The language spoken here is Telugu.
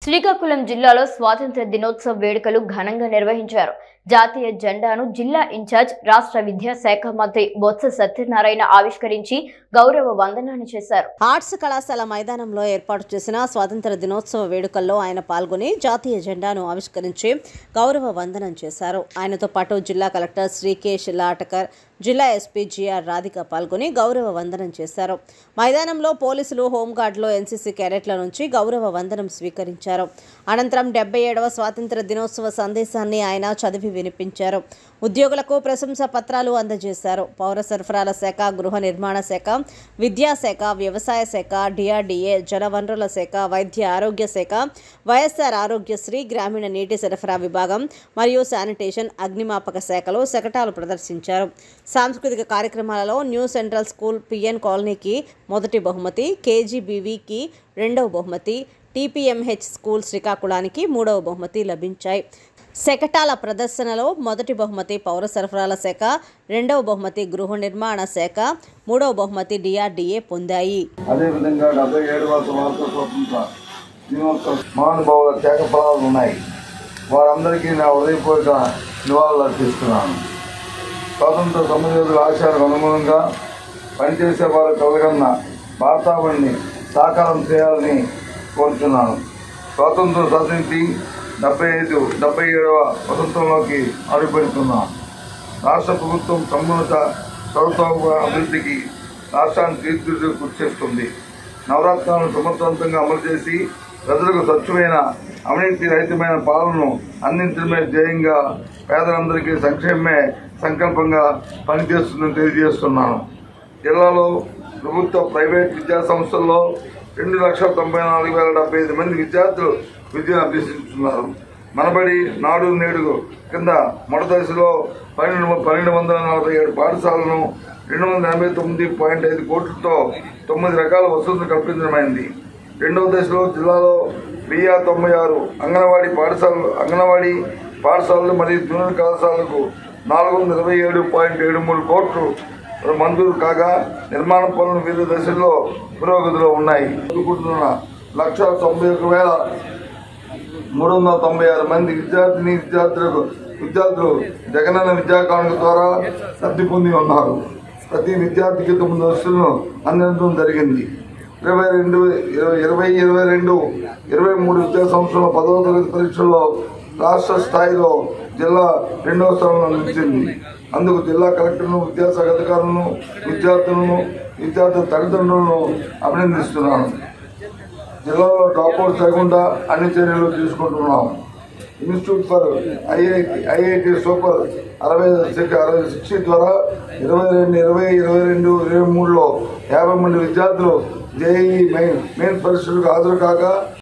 శ్రీకాకుళం జిల్లాలో స్వాతంత్ర దినోత్సవ వేడుకలు ఘనంగా నిర్వహించారు జాతీయ జెండాను జిల్లా ఇన్ఛార్జ్ రాష్ట్ర విద్యాశాఖ మంత్రి బొత్స సత్యనారాయణ ఆవిష్కరించి గౌరవ వందనాన్ని చేశారు ఆర్ట్స్ కళాశాల మైదానంలో ఏర్పాటు చేసిన స్వాతంత్ర దినోత్సవ వేడుకల్లో ఆయన పాల్గొని జాతీయ జెండాను ఆవిష్కరించి గౌరవ వందనం చేశారు ఆయనతో పాటు జిల్లా కలెక్టర్ శ్రీకేష్ లాటకర్ జిల్లా ఎస్పీ జిఆర్ రాధిక పాల్గొని గౌరవ వందనం చేశారు మైదానంలో పోలీసులు హోంగార్డులో ఎన్సీసీ క్యాడెట్ల నుంచి గౌరవ వందనం స్వీకరించారు అనంతరం డెబ్బై ఏడవ స్వాతంత్ర దినోత్సవ సందేశాన్ని ఆయన చదివి వినిపించారు ఉద్యోగులకు ప్రశంసా పత్రాలు అందజేశారు పౌర సరఫరాల శాఖ గృహ నిర్మాణ శాఖ విద్యాశాఖ వ్యవసాయ శాఖ డిఆర్డీఏ జలవనరుల శాఖ వైద్య ఆరోగ్య శాఖ వైఎస్ఆర్ ఆరోగ్యశ్రీ గ్రామీణ నీటి సరఫరా విభాగం మరియు శానిటేషన్ అగ్నిమాపక శాఖలో శకటాలు ప్రదర్శించారు సాంస్కృతిక కార్యక్రమాలలో న్యూ సెంట్రల్ స్కూల్ పిఎన్ కాలనీకి మొదటి బహుమతి కేజీబీవీకి రెండవ బహుమతి టీపీఎంహెచ్ స్కూల్ శ్రీకాకుళానికి మూడవ బహుమతి లభించాయి శకటాల ప్రదర్శనలో మొదటి బహుమతి పౌర సరఫరాల శాఖ రెండవ బహుమతి గృహ నిర్మాణ శాఖ మూడవ బహుమతి డిఆర్డీఏ పొందాయి అదేవిధంగా డెబ్బై ఏడవ స్వాతంత్ర స్వతంత్ర దినోత్సవ మహానుభావుల త్యాగ ఫలాలు ఉన్నాయి వారందరికీ నా హృదయపూర్వక నివాళులు అర్పిస్తున్నాను స్వాతంత్ర సమరయోధుల ఆశయాలకు అనుగుణంగా పనిచేసే వారు కలగన్న వాతావరణాన్ని సాకారం చేయాలని కోరుతున్నాను స్వాతంత్రం సాధించి డెబ్బై ఐదు డెబ్బై ఏడవ వసంతంలోకి అడుగుపెడుతున్నాం రాష్ట్ర ప్రభుత్వం సమున్నత సర్వతోముఖ అభివృద్ధికి రాష్ట్రాన్ని తీర్చిదిద్దు కృషి చేస్తుంది నవరత్నాలను సమర్థవంతంగా అమలు చేసి ప్రజలకు స్వచ్ఛమైన అవినీతి రహితమైన పాలనను అందించడమే ధ్యేయంగా పేదలందరికీ సంక్షేమమే సంకల్పంగా పనిచేస్తుందని తెలియజేస్తున్నాను జిల్లాలో ప్రభుత్వ ప్రైవేట్ విద్యా సంస్థల్లో రెండు లక్షల తొంభై నాలుగు వేల డెబ్బై ఐదు మంది విద్యార్థులు విద్యను అభ్యసిస్తున్నారు మనబడి నాడు నేడు కింద మొదటి దశలో పన్నెండు పన్నెండు వందల నలభై ఏడు పాఠశాలను రెండు వందల ఎనభై తొమ్మిది పాయింట్ ఐదు కోట్లతో తొమ్మిది రకాల వసతులు కల్పించడమైంది రెండవ దశలో జిల్లాలో వెయ్యి తొంభై ఆరు అంగన్వాడీ పాఠశాలలు అంగన్వాడీ పాఠశాలలు మరియు జూనియర్ కళాశాలకు నాలుగు వందల ఇరవై ఏడు పాయింట్ ఏడు మూడు కోట్లు మంజూరు కాగా నిర్మాణ పనులు వివిధ దశల్లో పురోగతిలో ఉన్నాయి చదువుకుంటున్న లక్ష తొంభై ఒక వేల మూడు వందల తొంభై ఆరు మంది విద్యార్థిని విద్యార్థులకు విద్యార్థులు జగనన్న విద్యా కానుక ద్వారా లబ్ధి పొంది ఉన్నారు ప్రతి విద్యార్థికి తొమ్మిది వస్తువులను అందించడం జరిగింది ఇరవై రెండు ఇరవై ఇరవై ఇరవై రెండు ఇరవై మూడు విద్యా సంవత్సరంలో పదవ తరగతి పరీక్షల్లో రాష్ట్ర స్థాయిలో జిల్లా రెండవ స్థానంలో నిలిచింది అందుకు జిల్లా కలెక్టర్ను విద్యాశాఖ అధికారులను విద్యార్థులను విద్యార్థుల తల్లిదండ్రులను అభినందిస్తున్నాను జిల్లాలో డ్రాప్అవుట్ లేకుండా అన్ని చర్యలు తీసుకుంటున్నాం institute for IIT IIT super అరవై సిక్స్ అరవై సిక్స్ ద్వారా ఇరవై రెండు ఇరవై ఇరవై రెండు ఇరవై మూడులో యాభై మంది విద్యార్థులు జేఈ మెయిన్ మెయిన్ పరీక్షలకు హాజరు కాగా